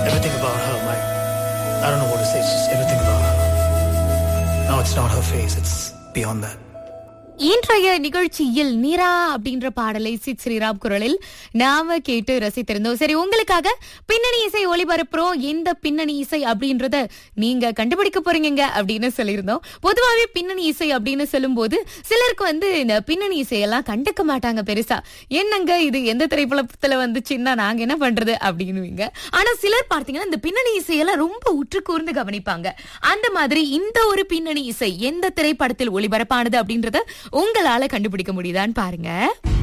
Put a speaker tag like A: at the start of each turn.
A: everything about her. My, I don't know what to say. It's just everything about her. No, it's not her face. It's beyond that.
B: இன்றைய நிகழ்ச்சியில் நீரா அப்படின்ற பாடலை சித் ஸ்ரீராம் குரலில் நாம கேட்டு ரசித்திருந்தோம் சரி உங்களுக்காக பின்னணி இசை ஒளிபரப்புறோம் எந்த பின்னணி இசை அப்படின்றத நீங்க கண்டுபிடிக்க போறீங்க அப்படின்னு சொல்லியிருந்தோம் பொதுவாகவே பின்னணி இசை அப்படின்னு சொல்லும்போது சிலருக்கு வந்து இந்த பின்னணி இசையெல்லாம் கண்டுக்க மாட்டாங்க பெருசா என்னங்க இது எந்த திரைப்படத்துல வந்துச்சுன்னா நாங்க என்ன பண்றது அப்படின்னுவீங்க ஆனா சிலர் பார்த்தீங்கன்னா இந்த பின்னணி இசையெல்லாம் ரொம்ப உற்று கூர்ந்து கவனிப்பாங்க அந்த மாதிரி இந்த ஒரு பின்னணி இசை எந்த திரைப்படத்தில் ஒளிபரப்பானது அப்படின்றத உங்களால கண்டுபிடிக்க முடியுதான்னு பாருங்க